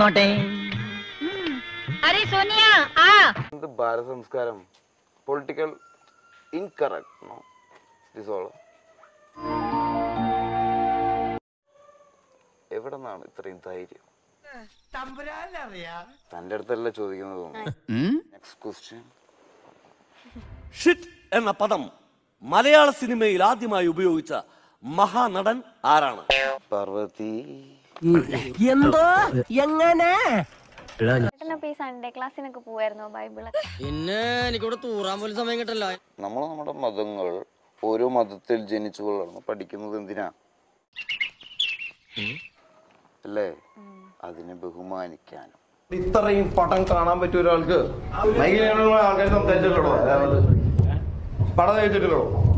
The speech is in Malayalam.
തുറന്നോട്ടെ अरे सोनिया आ എന്ത് ഭാരത സംസ്കാരം political incorrect no is all എവിടെ നിന്നാണ് ഇത്രയും ധൈര്യം തന്റെ അടുത്തല്ല ചോദിക്കുന്നത് നെക്സ്റ്റ് ക്വസ്റ്റ്യൻ ഷിറ്റ് എന്ന പദം മലയാള സിനിമയിൽ ആദ്യമായി ഉപയോഗിച്ച മഹാനടൻ ആരാണ് പാർവതി എന്തോ എങ്ങനെ ചേട്ടനപ്പോ ഈ സൺഡേ ക്ലാസ്സിനൊക്കെ പോവായിരുന്നോ ബൈബിള് പിന്നെ എനിക്കിവിടെ തൂറാൻ പോലും സമയം കിട്ടല്ല നമ്മൾ നമ്മുടെ മതങ്ങൾ ഓരോ മതത്തിൽ ജനിച്ചു വളർന്ന് പഠിക്കുന്നത് എന്തിനാ അല്ലേ അതിനെ ബഹുമാനിക്കാനും ഇത്രയും പടം കാണാൻ പറ്റിയ ഒരാൾക്ക് മൈക്കിലുള്ള ആൾക്കാർ സംസാരിച്ചിട്ടുള്ളൂ പടം കഴിച്ചിട്ടുള്ളൂ